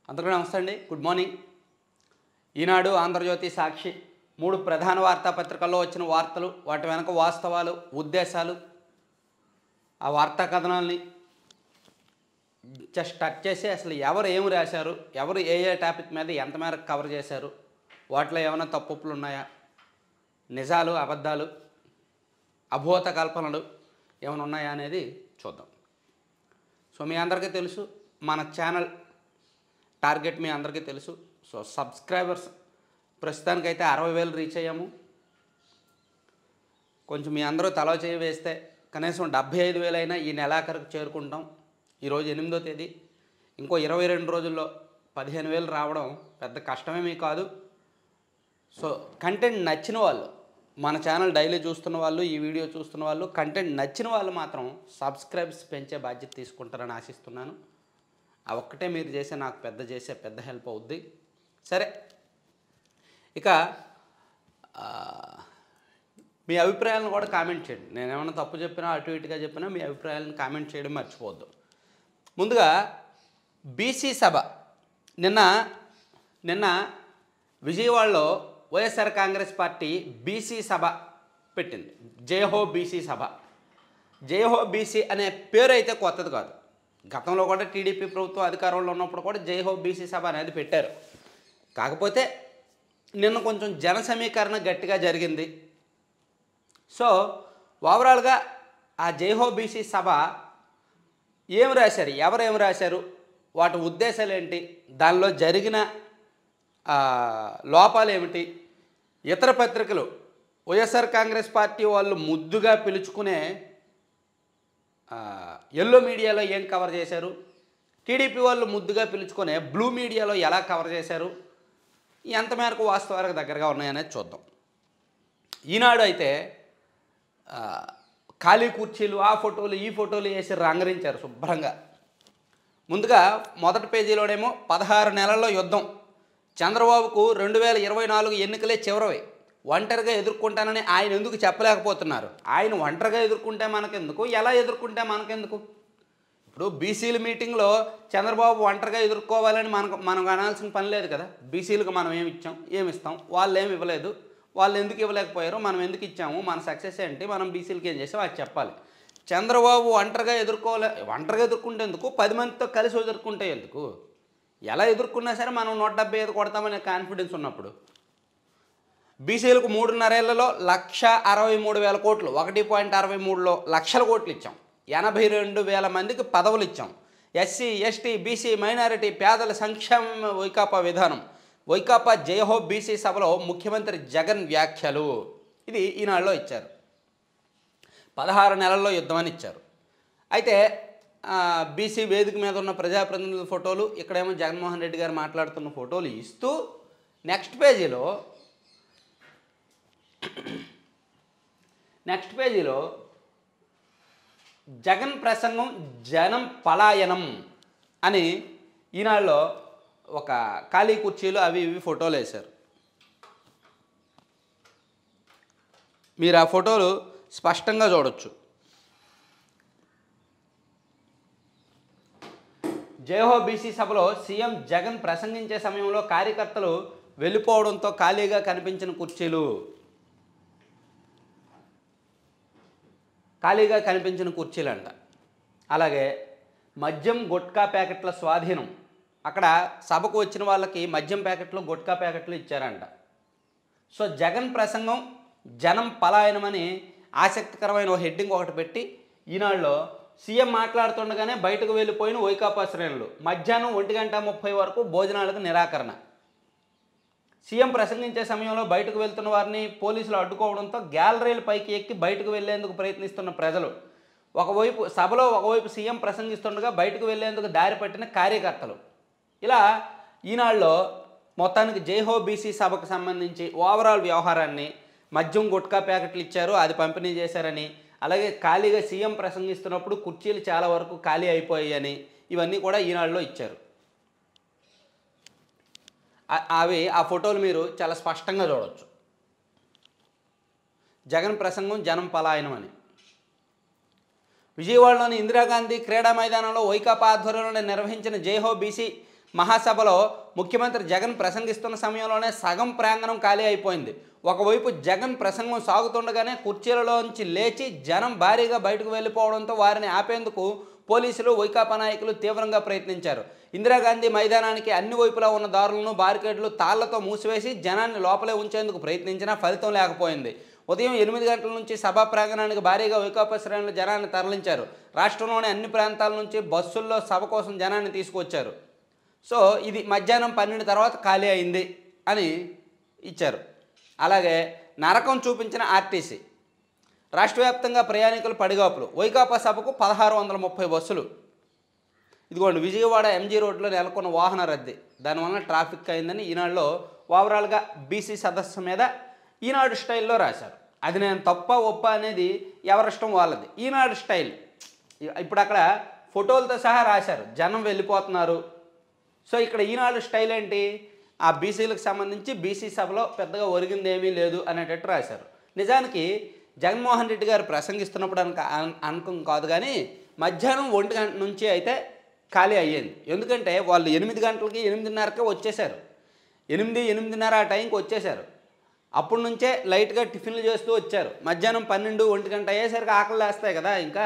అందరికీ నమస్తే అండి గుడ్ మార్నింగ్ ఈనాడు ఆంధ్రజ్యోతి సాక్షి మూడు ప్రధాన వార్తాపత్రికల్లో వచ్చిన వార్తలు వాటి వెనక వాస్తవాలు ఉద్దేశాలు ఆ వార్తా కథనాల్ని జస్ట్ టచ్ చేసి అసలు ఎవరు ఏం రాశారు ఎవరు ఏ ఏ టాపిక్ మీద ఎంత మేరకు కవర్ చేశారు వాటిలో ఏమైనా తప్పులు ఉన్నాయా నిజాలు అబద్ధాలు అభూత కల్పనలు ఏమైనా ఉన్నాయా అనేది చూద్దాం సో మీ అందరికీ తెలుసు మన ఛానల్ టార్గెట్ మీ అందరికీ తెలుసు సో సబ్స్క్రైబర్స్ ప్రస్తుతానికైతే అరవై వేలు రీచ్ అయ్యాము కొంచెం మీ అందరూ తలో చేయి వేస్తే కనీసం డెబ్భై ఐదు వేలైనా ఈ నెలాఖరుకు చేరుకుంటాం ఈరోజు ఎనిమిదో తేదీ ఇంకో ఇరవై రెండు రోజుల్లో పదిహేను వేలు రావడం పెద్ద కష్టమేమీ కాదు సో కంటెంట్ నచ్చిన వాళ్ళు మన ఛానల్ డైలీ చూస్తున్న వాళ్ళు ఈ వీడియో చూస్తున్న వాళ్ళు కంటెంట్ నచ్చిన వాళ్ళు మాత్రం సబ్స్క్రైబ్స్ పెంచే బాధ్యత తీసుకుంటారని ఆశిస్తున్నాను ఆ ఒక్కటే మీరు చేసే నాకు పెద్ద చేసే పెద్ద హెల్ప్ అవుద్ది సరే ఇక ఆ, మీ అభిప్రాయాలను కూడా కామెంట్ చేయండి నేను ఏమైనా తప్పు చెప్పినా అటు ఇటుగా చెప్పినా మీ అభిప్రాయాలను కామెంట్ చేయడం మర్చిపోవద్దు ముందుగా బీసీ సభ నిన్న నిన్న విజయవాడలో వైఎస్ఆర్ కాంగ్రెస్ పార్టీ బీసీ సభ పెట్టింది జయహో బీసీ సభ జయహో బీసీ అనే పేరు అయితే కొత్తది కాదు గతంలో కూడా టీడీపీ ప్రభుత్వం అధికారంలో ఉన్నప్పుడు కూడా జయహో బీసీ సభ అనేది పెట్టారు కాకపోతే నిన్న కొంచెం జన సమీకరణ గట్టిగా జరిగింది సో ఓవరాల్గా ఆ జైహో బీసీ సభ ఏం రాశారు ఎవరు ఏం రాశారు వాటి ఉద్దేశాలు ఏంటి దానిలో జరిగిన ఆ, లోపాలు ఏమిటి ఇతర పత్రికలు వైఎస్ఆర్ కాంగ్రెస్ పార్టీ వాళ్ళు ముద్దుగా పిలుచుకునే ఆ, ఎల్లో మీడియాలో ఏం కవర్ చేశారు టీడీపీ వాళ్ళు ముద్దుగా పిలుచుకునే బ్లూ మీడియాలో ఎలా కవర్ చేశారు ఎంత మేరకు వాస్తవాలకు దగ్గరగా ఉన్నాయనేది చూద్దాం ఈనాడు అయితే ఆ, ఖాళీ కుర్చీలు ఆ ఫోటోలు ఈ ఫోటోలు వేసి రంగరించారు శుభ్రంగా ముందుగా మొదటి పేజీలోనేమో పదహారు నెలల్లో యుద్ధం చంద్రబాబుకు రెండు వేల ఇరవై నాలుగు ఎన్నికలే చివరవి ఒంటరిగా ఎదుర్కొంటానని ఆయన ఎందుకు చెప్పలేకపోతున్నారు ఆయన ఒంటరిగా ఎదుర్కొంటే మనకెందుకు ఎలా ఎదుర్కొంటే మనకెందుకు ఇప్పుడు బీసీల మీటింగ్లో చంద్రబాబు ఒంటరిగా ఎదుర్కోవాలని మనకు మనం అనాల్సిన పని లేదు కదా బీసీలకు మనం ఏమి ఇచ్చాం ఏమి ఇస్తాం వాళ్ళు ఏమి ఇవ్వలేదు వాళ్ళు ఎందుకు ఇవ్వలేకపోయారు మనం ఎందుకు ఇచ్చాము మన సక్సెస్ ఏంటి మనం బీసీలకి ఏం చేసాం అది చెప్పాలి చంద్రబాబు ఒంటరిగా ఎదుర్కోలే ఒంటరిగా ఎదుర్కొంటే ఎందుకు పది మందితో కలిసి ఎదుర్కొంటే ఎందుకు ఎలా ఎదుర్కొన్నా సరే మనం నూట డెబ్బై ఐదు కొడతామనే కాన్ఫిడెన్స్ ఉన్నప్పుడు బీసీలకు మూడున్నరేళ్లలో లక్ష అరవై మూడు వేల కోట్లు ఒకటి పాయింట్ అరవై మూడులో లక్షల కోట్లు ఇచ్చాం ఎనభై రెండు వేల మందికి పదవులు ఇచ్చాం ఎస్సీ ఎస్టీ బీసీ మైనారిటీ పేదల సంక్షేమ వైకాపా విధానం వైకాపా జయహో బీసీ సభలో ముఖ్యమంత్రి జగన్ వ్యాఖ్యలు ఇది ఈనాడులో ఇచ్చారు పదహారు నెలల్లో యుద్ధమని ఇచ్చారు అయితే ఆ, బీసీ వేదిక మీద ఉన్న ప్రజాప్రతినిధుల ఫోటోలు ఇక్కడేమో జగన్మోహన్ రెడ్డి గారు మాట్లాడుతున్న ఫోటోలు ఇస్తూ నెక్స్ట్ పేజీలో నెక్స్ట్ పేజీలో జగన్ ప్రసంగం జనం పలాయనం అని ఈనాడులో ఒక ఖాళీ కుర్చీలు అవి ఇవి ఫోటోలు వేశారు మీరు ఆ ఫోటోలు స్పష్టంగా చూడొచ్చు జయహో బీసీ సభలో సీఎం జగన్ ప్రసంగించే సమయంలో కార్యకర్తలు వెళ్ళిపోవడంతో ఖాళీగా కనిపించిన కుర్చీలు ఖాళీగా కనిపించిన కుర్చీలంట అలాగే మద్యం గుట్కా ప్యాకెట్ల స్వాధీనం అక్కడ సభకు వచ్చిన వాళ్ళకి మద్యం ప్యాకెట్లు గుట్కా ప్యాకెట్లు ఇచ్చారంట సో జగన్ ప్రసంగం జనం పలాయనమని ఆసక్తికరమైన ఓ హెడ్డింగ్ ఒకటి పెట్టి ఈనాడులో సీఎం మాట్లాడుతుండగానే బయటకు వెళ్ళిపోయిన వైకాపా శ్రేణులు మధ్యాహ్నం ఒంటి గంట ముప్పై వరకు భోజనాలకు నిరాకరణ సీఎం ప్రసంగించే సమయంలో బయటకు వెళ్తున్న వారిని పోలీసులు అడ్డుకోవడంతో గ్యాలరీల పైకి ఎక్కి బయటకు వెళ్లేందుకు ప్రయత్నిస్తున్న ప్రజలు ఒకవైపు సభలో ఒకవైపు సీఎం ప్రసంగిస్తుండగా బయటకు వెళ్లేందుకు దారి పట్టిన కార్యకర్తలు ఇలా ఈనాడులో మొత్తానికి జైహో బీసీ సభకు సంబంధించి ఓవరాల్ వ్యవహారాన్ని మద్యం గుట్కా ప్యాకెట్లు ఇచ్చారు అది పంపిణీ చేశారని అలాగే ఖాళీగా సీఎం ప్రసంగిస్తున్నప్పుడు కుర్చీలు చాలా వరకు ఖాళీ అయిపోయాయని ఇవన్నీ కూడా ఈనాడులో ఇచ్చారు ఆ- అవి ఆ ఫోటోలు మీరు చాలా స్పష్టంగా చూడవచ్చు జగన్ ప్రసంగం జనం పలాయనం అని విజయవాడలోని ఇందిరాగాంధీ క్రీడా మైదానంలో వైకాపా ఆధ్వర్యంలో నిర్వహించిన జైహో బీసీ మహాసభలో ముఖ్యమంత్రి జగన్ ప్రసంగిస్తున్న సమయంలోనే సగం ప్రాంగణం ఖాళీ అయిపోయింది ఒకవైపు జగన్ ప్రసంగం సాగుతుండగానే కుర్చీలలోంచి లేచి జనం భారీగా బయటకు వెళ్ళిపోవడంతో వారిని ఆపేందుకు పోలీసులు వైకాపా నాయకులు తీవ్రంగా ప్రయత్నించారు ఇందిరాగాంధీ మైదానానికి అన్ని వైపులా ఉన్న దారులను బారికేడ్లు తాళ్లతో మూసివేసి జనాన్ని లోపలే ఉంచేందుకు ప్రయత్నించినా ఫలితం లేకపోయింది ఉదయం ఎనిమిది గంటల నుంచి సభా ప్రాంగణానికి భారీగా వైకాపా శ్రేణులు జనాన్ని తరలించారు రాష్ట్రంలోని అన్ని ప్రాంతాల నుంచి బస్సుల్లో సభ కోసం జనాన్ని తీసుకొచ్చారు సో ఇది మధ్యాహ్నం పన్నెండు తర్వాత ఖాళీ అయింది అని ఇచ్చారు అలాగే నరకం చూపించిన ఆర్టీసీ రాష్ట్ర వ్యాప్తంగా ప్రయాణికులు పడిగాపులు వైకాపా సభకు పదహారు వందల ముప్పై బస్సులు ఇదిగోండి విజయవాడ ఎంజీ రోడ్లో నెలకొన్న వాహన రద్దీ దానివల్ల ట్రాఫిక్ అయిందని ఈనాడులో ఓవరాల్గా బీసీ సదస్సు మీద ఈనాడు స్టైల్లో రాశారు అది నేను తప్ప ఒప్ప అనేది ఎవరిష్టం వాళ్ళది ఈనాడు స్టైల్ ఇప్పుడు అక్కడ ఫోటోలతో సహా రాశారు జనం వెళ్ళిపోతున్నారు సో ఇక్కడ ఈనాడు స్టైల్ ఏంటి ఆ బీసీలకు సంబంధించి బీసీ సభలో పెద్దగా ఒరిగింది ఏమీ లేదు అనేటట్టు రాశారు నిజానికి జగన్మోహన్ రెడ్డి గారు ప్రసంగిస్తున్నప్పుడు అనక అన్- అనకం కాదు కానీ మధ్యాహ్నం ఒంటి గంట నుంచి అయితే ఖాళీ అయ్యింది ఎందుకంటే వాళ్ళు ఎనిమిది గంటలకి ఎనిమిదిన్నరకే వచ్చేసారు ఎనిమిది ఎనిమిదిన్నర ఆ టైంకి వచ్చేసారు అప్పటి నుంచే లైట్గా టిఫిన్లు చేస్తూ వచ్చారు మధ్యాహ్నం పన్నెండు ఒంటి గంట అయ్యేసరికి ఆకలి వేస్తాయి కదా ఇంకా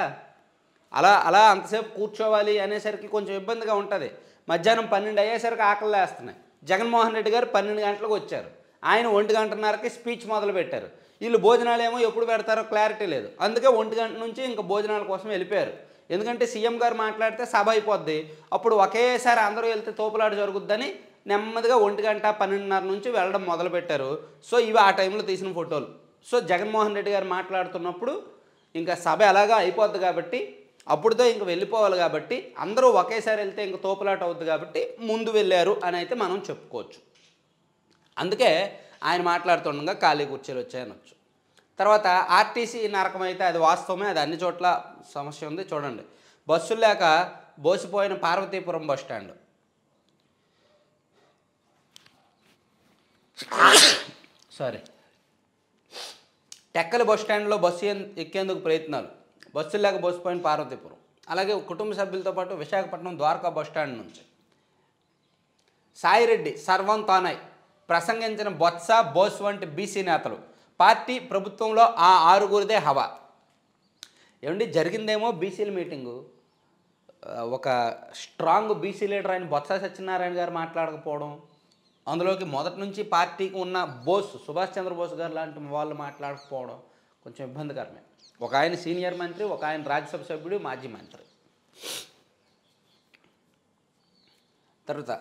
అలా అలా అంతసేపు కూర్చోవాలి అనేసరికి కొంచెం ఇబ్బందిగా ఉంటుంది మధ్యాహ్నం పన్నెండు అయ్యేసరికి ఆకలి వేస్తున్నాయి జగన్మోహన్ రెడ్డి గారు పన్నెండు గంటలకు వచ్చారు ఆయన ఒంటి గంటన్నరకి స్పీచ్ మొదలు పెట్టారు వీళ్ళు భోజనాలు ఏమో ఎప్పుడు పెడతారో క్లారిటీ లేదు అందుకే ఒంటి గంట నుంచి ఇంకా భోజనాల కోసం వెళ్ళిపోయారు ఎందుకంటే సీఎం గారు మాట్లాడితే సభ అయిపోద్ది అప్పుడు ఒకేసారి అందరూ వెళ్తే తోపులాట జరుగుద్దని నెమ్మదిగా ఒంటి గంట పన్నెండున్నర నుంచి వెళ్ళడం మొదలుపెట్టారు సో ఇవి ఆ టైంలో తీసిన ఫోటోలు సో జగన్మోహన్ రెడ్డి గారు మాట్లాడుతున్నప్పుడు ఇంకా సభ ఎలాగా అయిపోద్ది కాబట్టి అప్పుడుతో ఇంక వెళ్ళిపోవాలి కాబట్టి అందరూ ఒకేసారి వెళ్తే ఇంక తోపులాట అవుద్ది కాబట్టి ముందు వెళ్ళారు అని అయితే మనం చెప్పుకోవచ్చు అందుకే ఆయన మాట్లాడుతుండగా ఖాళీ కుర్చీలు వచ్చాయనొచ్చు తర్వాత ఆర్టీసీ నరకం అయితే అది వాస్తవమే అది అన్ని చోట్ల సమస్య ఉంది చూడండి బస్సులు లేక బోసిపోయిన Parvathipuram bus stand sorry Tekkali bus స్టాండ్లో బస్సు ఎన్- ఎక్కేందుకు ప్రయత్నాలు బస్సులు లేక బోసిపోయిన పార్వతీపురం అలాగే కుటుంబ సభ్యులతో పాటు విశాఖపట్నం ద్వారకా బస్ స్టాండ్ నుంచి సాయిరెడ్డి సర్వం తానాయ్ ప్రసంగించిన బొత్స బోస్ వంటి బీసీ నేతలు పార్టీ ప్రభుత్వంలో ఆ ఆరుగురిదే హవా ఏమండి జరిగిందేమో బీసీల మీటింగు ఆ, ఒక స్ట్రాంగ్ బీసీ లీడర్ అయిన బొత్స సత్యనారాయణ గారు మాట్లాడకపోవడం అందులోకి మొదటి నుంచి పార్టీకి ఉన్న బోస్ సుభాష్ చంద్రబోస్ గారు లాంటి వాళ్ళు మాట్లాడకపోవడం కొంచెం ఇబ్బందికరమే ఒక ఆయన సీనియర్ మంత్రి ఒక ఆయన రాజ్యసభ సభ్యుడు మాజీ మంత్రి తర్వాత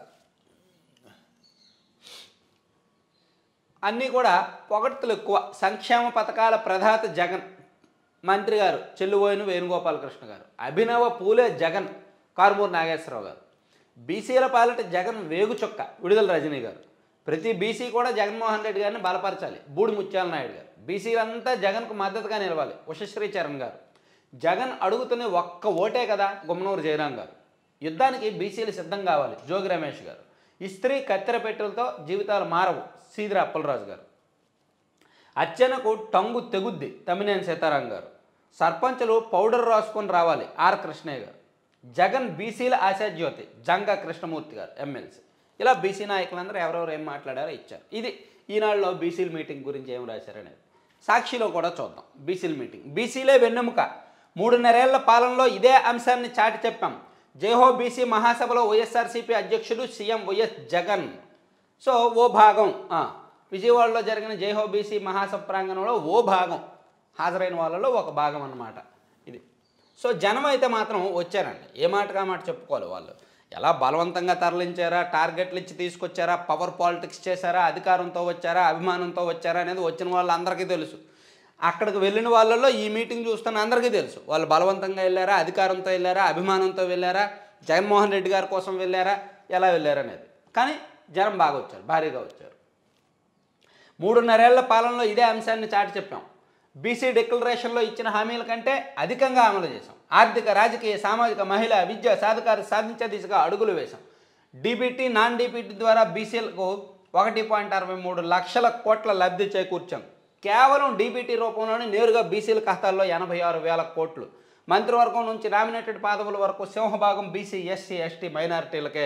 అన్నీ కూడా పొగడ్తలు ఎక్కువ సంక్షేమ పథకాల ప్రధాత జగన్ మంత్రి గారు చెల్లుబోయిన వేణుగోపాలకృష్ణ గారు అభినవ పూలే జగన్ కారుమూరు నాగేశ్వరరావు గారు బీసీల పాలిట జగన్ వేగు చొక్క విడుదల రజనీ గారు ప్రతి బీసీ కూడా జగన్మోహన్ రెడ్డి గారిని బలపరచాలి బూడి ముత్యాల నాయుడు గారు బీసీలంతా జగన్కు మద్దతుగా నిలవాలి ఉషశ్రీ చరణ్ గారు జగన్ అడుగుతున్న ఒక్క ఓటే కదా గుమ్మనూరు జయరాం గారు యుద్ధానికి బీసీలు సిద్ధం కావాలి జోగి రమేష్ గారు ఇస్త్రీ కత్తెర పెట్టెలతో జీవితాలు మారవు సీదిర అప్పలరాజు గారు అర్చనకు టంగు తెగుద్ది తమ్మినేని సీతారాం గారు సర్పంచులు పౌడర్ రాసుకొని రావాలి ఆర్ కృష్ణయ్య గారు జగన్ బీసీల ఆశాజ్యోతి జంగా కృష్ణమూర్తి గారు ఎమ్మెల్సీ ఇలా బీసీ నాయకులందరూ ఎవరెవరు ఏం మాట్లాడారో ఇచ్చారు ఇది ఈనాడులో బీసీల మీటింగ్ గురించి ఏం రాశారనేది సాక్షిలో కూడా చూద్దాం బీసీల మీటింగ్ బీసీలే వెన్నెముక మూడున్నరేళ్ల పాలనలో ఇదే అంశాన్ని చాటి చెప్పాం జయహో బీసీ మహాసభలో వైఎస్ఆర్సీపీ అధ్యక్షుడు సీఎం వైఎస్ జగన్ సో ఓ భాగం ఆ, విజయవాడలో జరిగిన జైహో బీసీ మహాసభ ప్రాంగణంలో ఓ భాగం హాజరైన వాళ్ళలో ఒక భాగం అన్నమాట ఇది సో జనం అయితే మాత్రం వచ్చారండి ఏ మాటగా మాట చెప్పుకోవాలి వాళ్ళు ఎలా బలవంతంగా తరలించారా టార్గెట్లు ఇచ్చి తీసుకొచ్చారా పవర్ పాలిటిక్స్ చేశారా అధికారంతో వచ్చారా అభిమానంతో వచ్చారా అనేది వచ్చిన వాళ్ళందరికీ తెలుసు అక్కడికి వెళ్ళిన వాళ్ళలో ఈ మీటింగ్ చూస్తున్న అందరికీ తెలుసు వాళ్ళు బలవంతంగా వెళ్ళారా అధికారంతో వెళ్ళారా అభిమానంతో వెళ్ళారా జగన్మోహన్ రెడ్డి గారి కోసం వెళ్ళారా ఎలా వెళ్ళారా అనేది కానీ జనం బాగా వచ్చారు భారీగా వచ్చారు మూడున్నరేళ్ల పాలనలో ఇదే అంశాన్ని చాటి చెప్పాం బీసీ డిక్లరేషన్లో ఇచ్చిన హామీల కంటే అధికంగా అమలు చేశాం ఆర్థిక రాజకీయ సామాజిక మహిళా విద్య సాధికార సాధించే దిశగా అడుగులు వేశాం డీబీటీ నాన్ డీబీటీ ద్వారా బీసీలకు ఒకటి పాయింట్ అరవై మూడు లక్షల కోట్ల లబ్ధి చేకూర్చాం కేవలం డీబీటీ రూపంలోనే నేరుగా బీసీల ఖాతాల్లో ఎనభై ఆరు వేల కోట్లు మంత్రివర్గం నుంచి నామినేటెడ్ పదవుల వరకు సింహభాగం బీసీ ఎస్సీ ఎస్టీ మైనారిటీలకే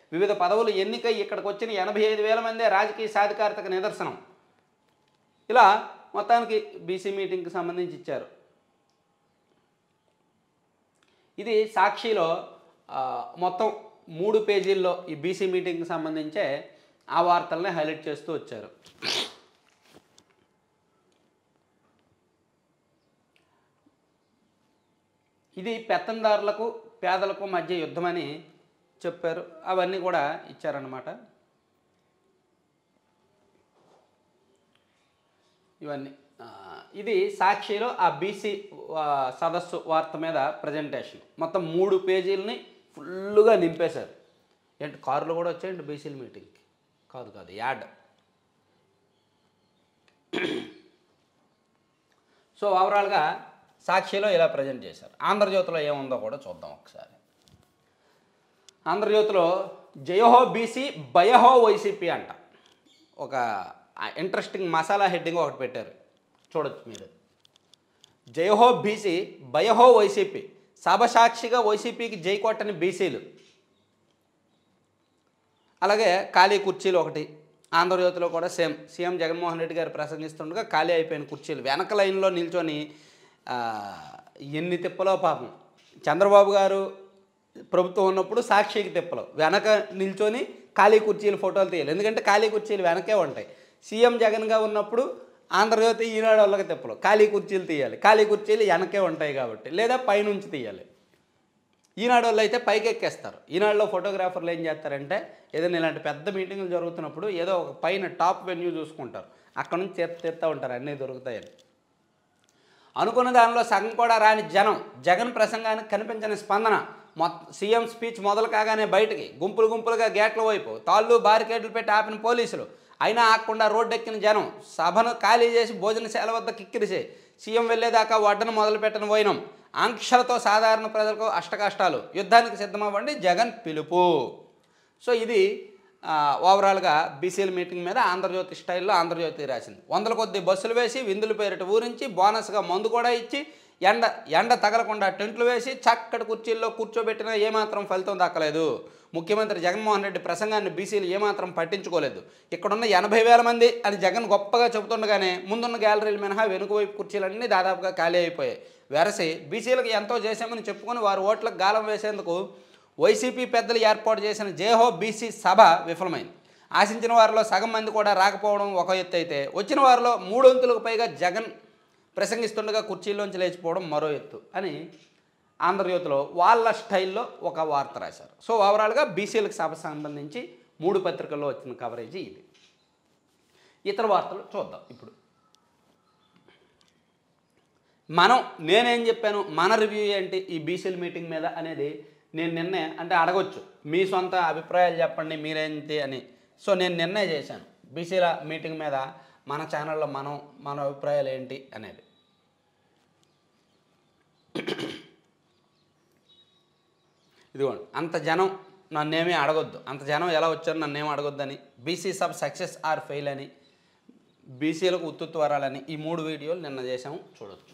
వివిధ పదవులు ఎన్నికై ఇక్కడికి వచ్చిన ఎనభై ఐదు వేల మందే రాజకీయ సాధికారతకు నిదర్శనం ఇలా మొత్తానికి బీసీ మీటింగ్కి సంబంధించి ఇచ్చారు ఇది సాక్షిలో ఆ, మొత్తం మూడు పేజీల్లో ఈ బీసీ మీటింగ్కి సంబంధించే ఆ వార్తల్ని హైలైట్ చేస్తూ వచ్చారు ఇది పెత్తందారులకు పేదలకు మధ్య యుద్ధమని చెప్పారు అవన్నీ కూడా ఇచ్చారన్నమాట ఇవన్నీ ఆ, ఇది సాక్షిలో ఆ బీసీ సదస్సు వార్త మీద ప్రజెంటేషన్ మొత్తం మూడు పేజీలని ఫుల్గా నింపేశారు ఏంటి కారులో కూడా వచ్చాయండి బీసీల మీటింగ్కి కాదు కాదు యాడ్ సో ఓవరాల్గా సాక్షిలో ఇలా ప్రజెంట్ చేశారు ఆంధ్రజ్యోతిలో ఏముందో కూడా చూద్దాం ఒకసారి ఆంధ్రజ్యోతిలో జయహో బీసీ భయహో వైసీపీ అంట ఒక ఇంట్రెస్టింగ్ మసాలా హెడ్డింగ్ ఒకటి పెట్టారు చూడొచ్చు మీరు జయహో బీసీ భయహో వైసీపీ సభ సాక్షిగా వైసీపీకి జై కొట్టని బీసీలు అలాగే ఖాళీ కుర్చీలు ఒకటి ఆంధ్రజ్యోతిలో కూడా సేమ్ సీఎం జగన్మోహన్ రెడ్డి గారు ప్రసంగిస్తుండగా ఖాళీ అయిపోయిన కుర్చీలు వెనక లైన్లో నిల్చొని ఆ, ఎన్ని తిప్పలో పాపం చంద్రబాబు గారు ప్రభుత్వం ఉన్నప్పుడు సాక్షికి తిప్పలు వెనక నిల్చొని ఖాళీ కుర్చీలు ఫోటోలు తీయాలి ఎందుకంటే ఖాళీ కుర్చీలు వెనకే ఉంటాయి సీఎం జగన్గా ఉన్నప్పుడు ఆంధ్రజ్యోతి ఈనాడు వాళ్ళకి తిప్పలు ఖాళీ కుర్చీలు తీయాలి ఖాళీ కుర్చీలు వెనకే ఉంటాయి కాబట్టి లేదా పైనుంచి తీయాలి ఈనాడు వాళ్ళు అయితే పైకి ఎక్కేస్తారు ఈనాడులో ఫోటోగ్రాఫర్లు ఏం చేస్తారంటే ఏదైనా ఇలాంటి పెద్ద మీటింగ్లు జరుగుతున్నప్పుడు ఏదో ఒక పైన టాప్ వెన్యూ చూసుకుంటారు అక్కడ నుంచి తీర్త తీస్తూ ఉంటారు అన్నీ దొరుకుతాయని అనుకున్న దానిలో సగం కూడా రాని జనం జగన్ ప్రసంగానికి కనిపించని స్పందన మొత్తం సీఎం స్పీచ్ మొదలు కాగానే బయటికి గుంపులు గుంపులుగా గేట్ల వైపు తాళ్ళు బారికేడ్లు పెట్టి ఆపిన పోలీసులు అయినా ఆకుండా రోడ్డెక్కిన జనం సభను ఖాళీ చేసి భోజనశాల వద్ద కిక్కిరిసే సీఎం వెళ్ళేదాకా వడ్డను మొదలుపెట్టిన పోయినాం ఆంక్షలతో సాధారణ ప్రజలకు అష్టకష్టాలు యుద్ధానికి సిద్ధమవ్వండి జగన్ పిలుపు సో ఇది ఆ, ఓవరాల్గా బీసీల మీటింగ్ మీద ఆంధ్రజ్యోతి స్టైల్లో ఆంధ్రజ్యోతి రాసింది వందల కొద్ది బస్సులు వేసి విందులు పేరిట ఊరించి బోనస్గా మందు కూడా ఇచ్చి ఎండ ఎండ తగలకుండా టెంట్లు వేసి చక్కటి కుర్చీల్లో కూర్చోబెట్టినా ఏమాత్రం ఫలితం దక్కలేదు ముఖ్యమంత్రి జగన్మోహన్ రెడ్డి ప్రసంగాన్ని బీసీలు ఏమాత్రం పట్టించుకోలేదు ఇక్కడున్న ఎనభై వేల మంది అని జగన్ గొప్పగా చెబుతుండగానే ముందున్న గ్యాలరీలు మినహా వెనుక వైపు కుర్చీలన్నీ దాదాపుగా ఖాళీ అయిపోయాయి వెరసి బీసీలకు ఎంతో చేశామని చెప్పుకొని వారు ఓట్లకు గాలం వేసేందుకు వైసీపీ పెద్దలు ఏర్పాటు చేసిన జేహో బీసీ సభ విఫలమైంది ఆశించిన వారిలో సగం మంది కూడా రాకపోవడం ఒక ఎత్తు అయితే వచ్చిన వారిలో మూడొంతులకు పైగా జగన్ ప్రసంగిస్తుండగా కుర్చీలోంచి లేచిపోవడం మరో ఎత్తు అని ఆంధ్రజ్యోతిలో వాళ్ళ స్టైల్లో ఒక వార్త రాశారు సో ఓవరాల్గా బీసీలకు సభ సంబంధించి మూడు పత్రికల్లో వచ్చిన కవరేజీ ఇది ఇతర వార్తలు చూద్దాం ఇప్పుడు మనం నేనేం చెప్పాను మన రివ్యూ ఏంటి ఈ బీసీల మీటింగ్ మీద అనేది నేను నిన్నే అంటే అడగొచ్చు మీ సొంత అభిప్రాయాలు చెప్పండి మీరేంటి అని సో నేను నిన్నే చేశాను బీసీల మీటింగ్ మీద మన ఛానల్లో మనం మన అభిప్రాయాలు ఏంటి అనేది ఇదిగోండి అంత జనం నన్నేమీ అడగొద్దు అంత జనం ఎలా వచ్చారు నన్నేమీ అడగొద్దని బీసీ సబ్ సక్సెస్ ఆర్ ఫెయిల్ అని బీసీలకు ఉత్తుత్తు వరాలని ఈ మూడు వీడియోలు నిన్న చేసాము చూడొచ్చు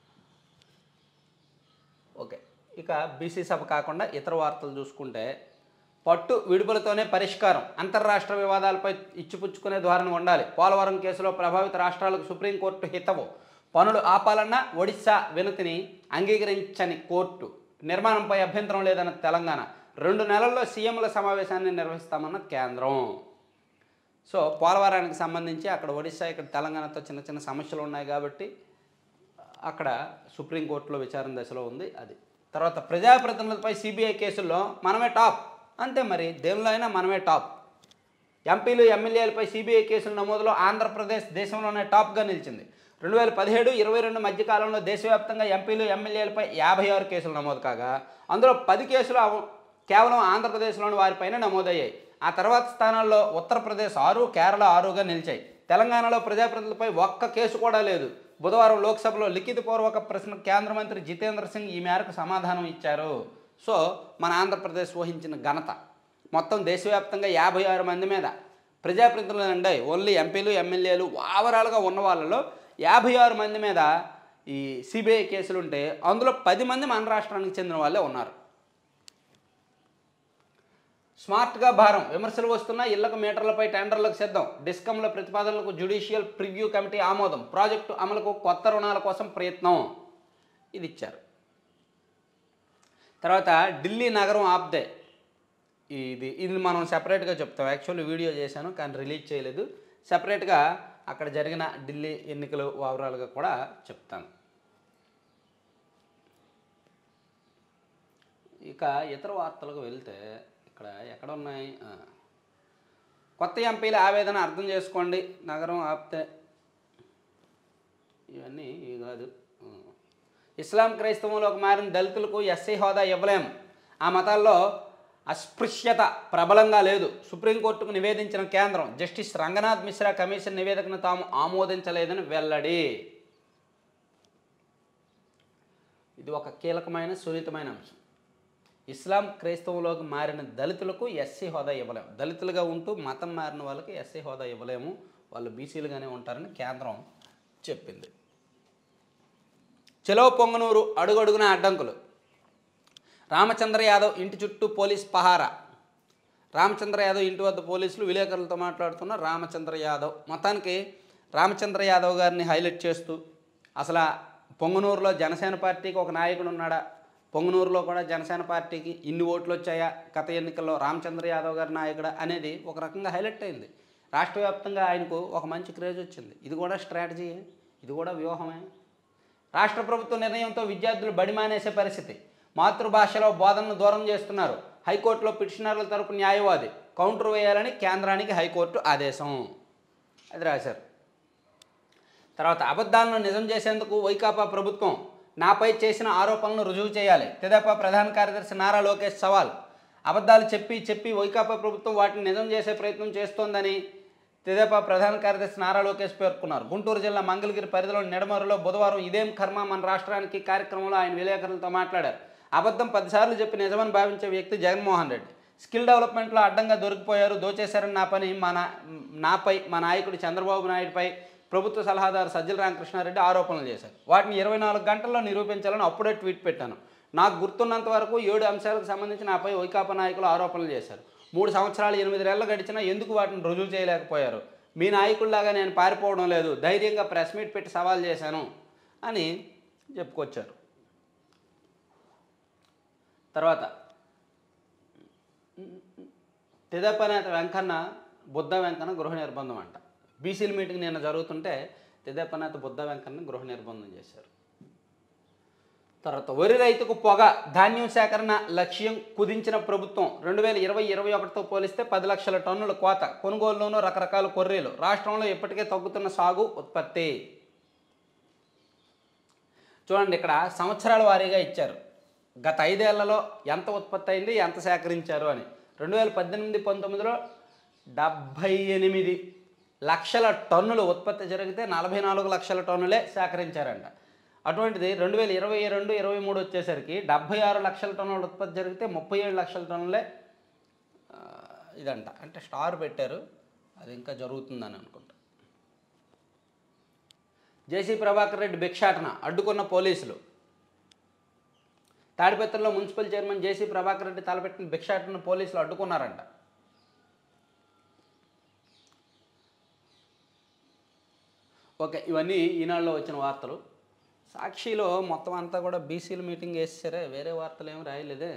ఓకే ఇక బీసీ సభ కాకుండా ఇతర వార్తలు చూసుకుంటే పట్టు విడుదలతోనే పరిష్కారం అంతర్రాష్ట్ర వివాదాలపై ఇచ్చిపుచ్చుకునే ధోరణి ఉండాలి పోలవరం కేసులో ప్రభావిత రాష్ట్రాలకు సుప్రీంకోర్టు హితవు పనులు ఆపాలన్న ఒడిశా వినతిని అంగీకరించని కోర్టు నిర్మాణంపై అభ్యంతరం లేదన్న తెలంగాణ రెండు నెలల్లో సీఎంల సమావేశాన్ని నిర్వహిస్తామన్న కేంద్రం సో పోలవరానికి సంబంధించి అక్కడ ఒడిశా ఇక్కడ తెలంగాణతో చిన్న చిన్న సమస్యలు ఉన్నాయి కాబట్టి అక్కడ సుప్రీంకోర్టులో విచారణ దశలో ఉంది అది తర్వాత ప్రజాప్రతినిధులపై సిబిఐ కేసుల్లో మనమే టాప్ అంతే మరి దేనిలో అయినా మనమే టాప్ ఎంపీలు ఎమ్మెల్యేలపై సిబిఐ కేసుల నమోదులో ఆంధ్రప్రదేశ్ దేశంలోనే టాప్గా నిలిచింది రెండు వేల పదిహేడు ఇరవై రెండు మధ్య కాలంలో దేశవ్యాప్తంగా ఎంపీలు ఎమ్మెల్యేలపై యాభై ఆరు కేసులు నమోదు కాగా అందులో పది కేసులు అవ- కేవలం ఆంధ్రప్రదేశ్లోని వారిపైన నమోదయ్యాయి ఆ తర్వాత స్థానాల్లో ఉత్తరప్రదేశ్ ఆరు కేరళ ఆరుగా నిలిచాయి తెలంగాణలో ప్రజాప్రతినిధులపై ఒక్క కేసు కూడా లేదు బుధవారం లోక్సభలో లిఖితపూర్వక ప్రశ్న కేంద్ర మంత్రి జితేంద్ర సింగ్ ఈ మేరకు సమాధానం ఇచ్చారు సో మన ఆంధ్రప్రదేశ్ వహించిన ఘనత మొత్తం దేశవ్యాప్తంగా యాభై ఆరు మంది మీద ప్రజాప్రతినిధులు అండి ఓన్లీ ఎంపీలు ఎమ్మెల్యేలు ఓవరాల్గా ఉన్న వాళ్ళలో యాభై ఆరు మంది మీద ఈ సిబిఐ కేసులు ఉంటే అందులో పది మంది మన రాష్ట్రానికి చెందిన వాళ్ళే ఉన్నారు స్మార్ట్గా భారం విమర్శలు వస్తున్నా ఇళ్లకు మీటర్లపై టెండర్లకు సిద్ధం డిస్కంల ప్రతిపాదనలకు జ్యుడిషియల్ ప్రివ్యూ కమిటీ ఆమోదం ప్రాజెక్టు అమలుకు కొత్త రుణాల కోసం ప్రయత్నం ఇది ఇచ్చారు తర్వాత ఢిల్లీ నగరం ఆప్దే ఇది ఇది మనం సెపరేట్గా చెప్తాం యాక్చువల్లీ వీడియో చేశాను కానీ రిలీజ్ చేయలేదు సెపరేట్గా అక్కడ జరిగిన ఢిల్లీ ఎన్నికలు ఓవరాల్గా కూడా చెప్తాను ఇక ఇతర వార్తలకు వెళ్తే ఇక్కడ ఎక్కడ ఉన్నాయి ఆ. కొత్త ఎంపీల ఆవేదన అర్థం చేసుకోండి నగరం ఆపితే ఇవన్నీ ఇవి కాదు ఆ. ఇస్లాం క్రైస్తవంలోకి మారిన దళితులకు ఎస్సీ హోదా ఇవ్వలేం ఆ మతాల్లో అస్పృశ్యత ప్రబలంగా లేదు సుప్రీంకోర్టుకు నివేదించిన కేంద్రం జస్టిస్ రంగనాథ్ మిశ్రా కమిషన్ నివేదికను తాము ఆమోదించలేదని వెల్లడి ఇది ఒక కీలకమైన సున్నితమైన అంశం ఇస్లాం క్రైస్తవంలోకి మారిన దళితులకు ఎస్సీ హోదా ఇవ్వలేము దళితులుగా ఉంటూ మతం మారిన వాళ్ళకి ఎస్సీ హోదా ఇవ్వలేము వాళ్ళు బీసీలుగానే ఉంటారని కేంద్రం చెప్పింది చెలో పొంగనూరు అడుగడుగున అడ్డంకులు రామచంద్ర యాదవ్ ఇంటి చుట్టూ పోలీస్ పహారా రామచంద్ర యాదవ్ ఇంటి వద్ద పోలీసులు విలేకరులతో మాట్లాడుతున్న రామచంద్ర యాదవ్ మొత్తానికి రామచంద్ర యాదవ్ గారిని హైలైట్ చేస్తూ అసలు ఆ పొంగనూరులో జనసేన పార్టీకి ఒక నాయకుడు ఉన్నాడా పొంగనూరులో కూడా జనసేన పార్టీకి ఇన్ని ఓట్లు వచ్చాయా గత ఎన్నికల్లో రామచంద్ర యాదవ్ గారి నాయకుడా అనేది ఒక రకంగా హైలైట్ అయింది రాష్ట్ర వ్యాప్తంగా ఆయనకు ఒక మంచి క్రేజ్ వచ్చింది ఇది కూడా స్ట్రాటజీయే ఇది కూడా వ్యూహమే రాష్ట్ర ప్రభుత్వ నిర్ణయంతో విద్యార్థులు బడి మానేసే పరిస్థితి మాతృభాషలో బోధనను దూరం చేస్తున్నారు హైకోర్టులో పిటిషనర్ల తరపు న్యాయవాది కౌంటర్ వేయాలని కేంద్రానికి హైకోర్టు ఆదేశం అది రాశారు తర్వాత అబద్ధాలను నిజం చేసేందుకు వైకాపా ప్రభుత్వం నాపై చేసిన ఆరోపణలను రుజువు చేయాలి తెదేపా ప్రధాన కార్యదర్శి నారా లోకేష్ సవాల్ అబద్ధాలు చెప్పి చెప్పి వైకాపా ప్రభుత్వం వాటిని నిజం చేసే ప్రయత్నం చేస్తోందని తెదేపా ప్రధాన కార్యదర్శి నారా లోకేష్ పేర్కొన్నారు గుంటూరు జిల్లా మంగళగిరి పరిధిలోని నిడమరులో బుధవారం ఇదేం కర్మ మన రాష్ట్రానికి కార్యక్రమంలో ఆయన విలేకరులతో మాట్లాడారు అబద్ధం పదిసార్లు చెప్పి నిజమని భావించే వ్యక్తి జగన్మోహన్ రెడ్డి స్కిల్ డెవలప్మెంట్లో అడ్డంగా దొరికిపోయారు దోచేశారని నా పని మన నాపై మా నాయకుడు చంద్రబాబు నాయుడుపై ప్రభుత్వ సలహాదారు సజ్జల రామకృష్ణారెడ్డి ఆరోపణలు చేశారు వాటిని ఇరవై నాలుగు గంటల్లో నిరూపించాలని అప్పుడే ట్వీట్ పెట్టాను నాకు గుర్తున్నంత వరకు ఏడు అంశాలకు సంబంధించి నాపై వైకాపా నాయకులు ఆరోపణలు చేశారు మూడు సంవత్సరాలు ఎనిమిది నెలలు గడిచినా ఎందుకు వాటిని రుజువు చేయలేకపోయారు మీ నాయకుల్లాగా నేను పారిపోవడం లేదు ధైర్యంగా ప్రెస్ మీట్ పెట్టి సవాల్ చేశాను అని చెప్పుకొచ్చారు తర్వాత తెదేపా నేత వెంకన్న బుద్ధ వెంకన్న గృహ నిర్బంధం అంట బీసీల మీటింగ్ నిన్న జరుగుతుంటే తెదేపా నేత బుద్ధ వెంకన్న గృహ నిర్బంధం చేశారు తర్వాత వరి రైతుకు పొగ ధాన్యం సేకరణ లక్ష్యం కుదించిన ప్రభుత్వం రెండు వేల ఇరవై ఇరవై ఒకటితో పోలిస్తే పది లక్షల టన్నుల కోత కొనుగోలులోనూ రకరకాల కొర్రీలు రాష్ట్రంలో ఇప్పటికే తగ్గుతున్న సాగు ఉత్పత్తి చూడండి ఇక్కడ సంవత్సరాల వారీగా ఇచ్చారు గత ఐదేళ్లలో ఎంత ఉత్పత్తి అయింది ఎంత సేకరించారు అని రెండు వేల పద్దెనిమిది పంతొమ్మిదిలో డెబ్భై ఎనిమిది లక్షల టన్నులు ఉత్పత్తి జరిగితే నలభై నాలుగు లక్షల టన్నులే సేకరించారంట అటువంటిది రెండు వేల ఇరవై రెండు ఇరవై మూడు వచ్చేసరికి డెబ్భై ఆరు లక్షల టన్నుల ఉత్పత్తి జరిగితే ముప్పై ఏడు లక్షల టన్నులే ఆ, ఇదంట అంటే స్టార్ పెట్టారు అది ఇంకా జరుగుతుందని అనుకుంటా జేసీ ప్రభాకర్ రెడ్డి భిక్షాటన అడ్డుకున్న పోలీసులు తాడిపత్రిలో municipal chairman JC Prabhakar Reddy తలపెట్టిన భిక్షాటన పోలీసులు అడ్డుకున్నారంట ఓకే ఇవన్నీ ఈనాడులో వచ్చిన వార్తలు సాక్షిలో మొత్తం అంతా కూడా బీసీల మీటింగ్ వేసేసారే వేరే వార్తలు ఏమి రాయలేదే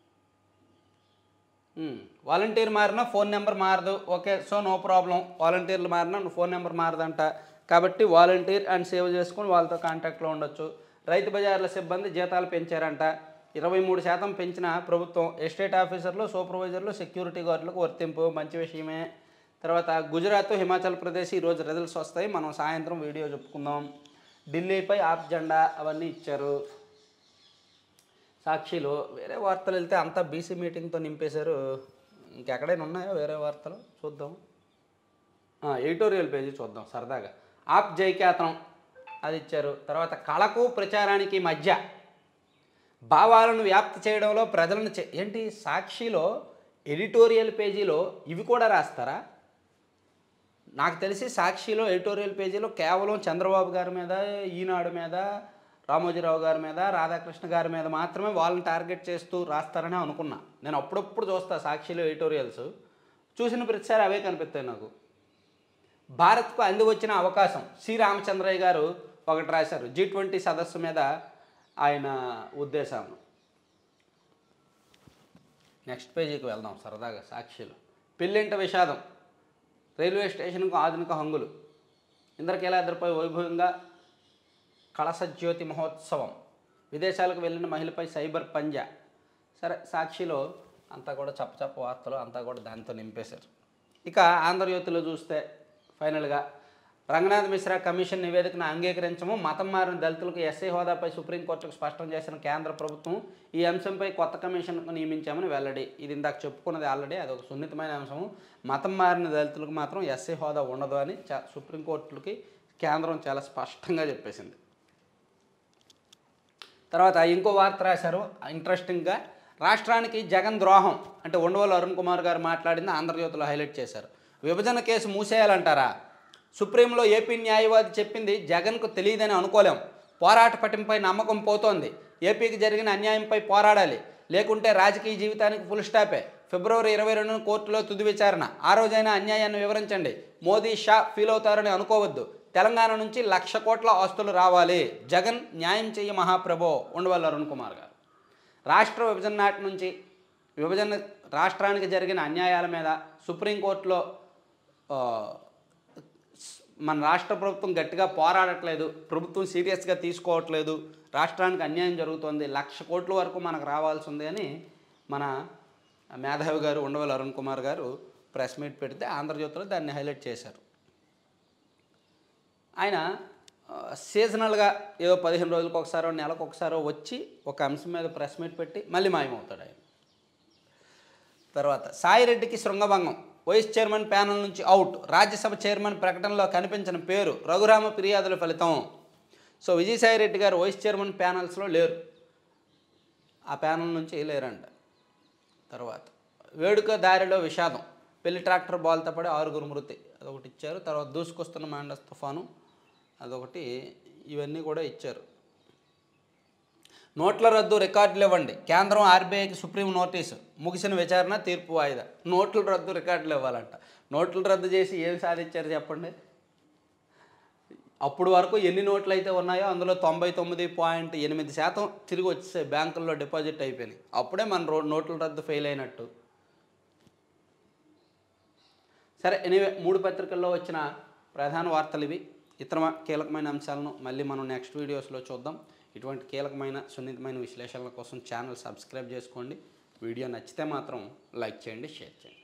ఉమ్, వాలంటీర్ మారినా ఫోన్ నెంబర్ మారదు ఓకే సో నో ప్రాబ్లం వాలంటీర్లు మారినా నువ్వు ఫోన్ నెంబర్ మారదంట కాబట్టి వాలంటీర్ అండ్ సేవ్ చేసుకొని వాళ్ళతో కాంటాక్ట్లో ఉండొచ్చు రైతు బజార్ల సిబ్బంది జీతాలు పెంచారంట ఇరవై మూడు శాతం పెంచిన ప్రభుత్వం ఎస్టేట్ ఆఫీసర్లు సూపర్వైజర్లు సెక్యూరిటీ గార్డులకు వర్తింపు మంచి విషయమే తర్వాత గుజరాత్ హిమాచల్ ప్రదేశ్ ఈరోజు రిజల్ట్స్ వస్తాయి మనం సాయంత్రం వీడియో చెప్పుకుందాం ఢిల్లీపై ఆప్ జెండా అవన్నీ ఇచ్చారు సాక్షిలో వేరే వార్తలు వెళ్తే అంతా బీసీ మీటింగ్తో నింపేశారు ఇంకెక్కడైనా ఉన్నాయో వేరే వార్తలు చూద్దాం ఎడిటోరియల్ పేజీ చూద్దాం సరదాగా ఆప్ జైఖ్యాతం అది ఇచ్చారు తర్వాత కళకు ప్రచారానికి మధ్య భావాలను వ్యాప్తి చేయడంలో ప్రజలను చే- ఏంటి సాక్షిలో ఎడిటోరియల్ పేజీలో ఇవి కూడా రాస్తారా నాకు తెలిసి సాక్షిలో ఎడిటోరియల్ పేజీలో కేవలం చంద్రబాబు గారి మీద ఈనాడు మీద రామోజీరావు గారి మీద రాధాకృష్ణ గారి మీద మాత్రమే వాళ్ళని టార్గెట్ చేస్తూ రాస్తారని అనుకున్నా నేను అప్పుడప్పుడు చూస్తా సాక్షిలో ఎడిటోరియల్స్ చూసిన ప్రతిసారి అవే కనిపిస్తాయి నాకు భారత్కు అంది వచ్చిన అవకాశం సి రామచంద్రయ్య గారు ఒకటి రాశారు జీ ట్వంటీ సదస్సు మీద ఆయన ఉద్దేశం నెక్స్ట్ పేజీకి వెళ్దాం సరదాగా సాక్షిలో పెళ్ళింట విషాదం రైల్వే స్టేషన్కు ఆధునిక హంగులు ఇంద్రకీలాద్రిపై వైభవంగా కళస జ్యోతి మహోత్సవం విదేశాలకు వెళ్ళిన మహిళపై సైబర్ పంజా సరే సాక్షిలో అంతా కూడా చప్పచప్ప వార్తలు అంతా కూడా దాంతో నింపేశారు ఇక ఆంధ్రజ్యోతిలో చూస్తే ఫైనల్గా రంగనాథ్ మిశ్రా కమిషన్ నివేదికను అంగీకరించము మతం మారిన దళితులకు ఎస్ఐ హోదాపై సుప్రీంకోర్టుకు స్పష్టం చేసిన కేంద్ర ప్రభుత్వం ఈ అంశంపై కొత్త కమిషన్కు నియమించామని వెల్లడి ఇది ఇందాక చెప్పుకున్నది ఆల్రెడీ అది ఒక సున్నితమైన అంశము మతం మారిన దళితులకు మాత్రం ఎస్ఐ హోదా ఉండదు అని చా సుప్రీంకోర్టులకి కేంద్రం చాలా స్పష్టంగా చెప్పేసింది తర్వాత ఇంకో వార్త రాశారు ఇంట్రెస్టింగ్గా రాష్ట్రానికి జగన్ ద్రోహం అంటే ఉండవల్లి అరుణ్ కుమార్ గారు మాట్లాడింది ఆంధ్రజ్యోతిలో హైలైట్ చేశారు విభజన కేసు మూసేయాలంటారా సుప్రీంలో ఏపీ న్యాయవాది చెప్పింది జగన్కు తెలియదని అనుకోలేం పోరాట పటింపై నమ్మకం పోతోంది ఏపీకి జరిగిన అన్యాయంపై పోరాడాలి లేకుంటే రాజకీయ జీవితానికి ఫుల్ స్టాపే ఫిబ్రవరి ఇరవై రెండున కోర్టులో తుది విచారణ ఆ రోజైనా అన్యాయాన్ని వివరించండి మోదీ షా ఫీల్ అవుతారని అనుకోవద్దు తెలంగాణ నుంచి లక్ష కోట్ల ఆస్తులు రావాలి జగన్ న్యాయం చెయ్యి మహాప్రభో ఉండవల్లి అరుణ్ కుమార్ గారు రాష్ట్ర విభజన నాటి నుంచి విభజన రాష్ట్రానికి జరిగిన అన్యాయాల మీద సుప్రీంకోర్టులో ఆ, మన రాష్ట్ర ప్రభుత్వం గట్టిగా పోరాడట్లేదు ప్రభుత్వం సీరియస్గా తీసుకోవట్లేదు రాష్ట్రానికి అన్యాయం జరుగుతోంది లక్ష కోట్ల వరకు మనకు రావాల్సి ఉంది అని మన మేధావి గారు ఉండవల్లి అరుణ్ కుమార్ గారు ప్రెస్ మీట్ పెడితే ఆంధ్రజ్యోతిలో దాన్ని హైలైట్ చేశారు ఆయన ఆ, సీజనల్గా ఏదో పదిహేను రోజులకు ఒకసారో నెలకు ఒకసారో వచ్చి ఒక అంశం మీద ప్రెస్ మీట్ పెట్టి మళ్ళీ మాయమవుతాడు ఆయన తర్వాత సాయిరెడ్డికి శృంగభంగం వైస్ చైర్మన్ ప్యానల్ నుంచి అవుట్ రాజ్యసభ చైర్మన్ ప్రకటనలో కనిపించిన పేరు రఘురామ ఫిర్యాదుల ఫలితం సో విజయసాయిరెడ్డి గారు వైస్ చైర్మన్ ప్యానల్స్లో లేరు ఆ ప్యానల్ నుంచి లేరంట తర్వాత వేడుక దారిలో విషాదం పెళ్లి ట్రాక్టర్ బాల్తో పడి ఆరుగురు మృతి అదొకటి ఇచ్చారు తర్వాత దూసుకొస్తున్న మాండస్ తుఫాను అదొకటి ఇవన్నీ కూడా ఇచ్చారు నోట్ల రద్దు రికార్డులు ఇవ్వండి కేంద్రం ఆర్బీఐకి సుప్రీం నోటీసు ముగిసిన విచారణ తీర్పు వాయిదా నోట్ల రద్దు రికార్డులు ఇవ్వాలంట నోట్లు రద్దు చేసి ఏం సాధించారు చెప్పండి అప్పుడు వరకు ఎన్ని నోట్లు అయితే ఉన్నాయో అందులో తొంభై తొమ్మిది పాయింట్ ఎనిమిది శాతం తిరిగి వచ్చేసాయి బ్యాంకుల్లో డిపాజిట్ అయిపోయినాయి అప్పుడే మన రో నోట్ల రద్దు ఫెయిల్ అయినట్టు సరే ఎనీవే మూడు పత్రికల్లో వచ్చిన ప్రధాన వార్తలు ఇవి ఇతర కీలకమైన అంశాలను మళ్ళీ మనం నెక్స్ట్ వీడియోస్లో చూద్దాం ఇటువంటి కీలకమైన సున్నితమైన విశ్లేషణల కోసం ఛానల్ సబ్స్క్రైబ్ చేసుకోండి వీడియో నచ్చితే మాత్రం లైక్ చేయండి షేర్ చేయండి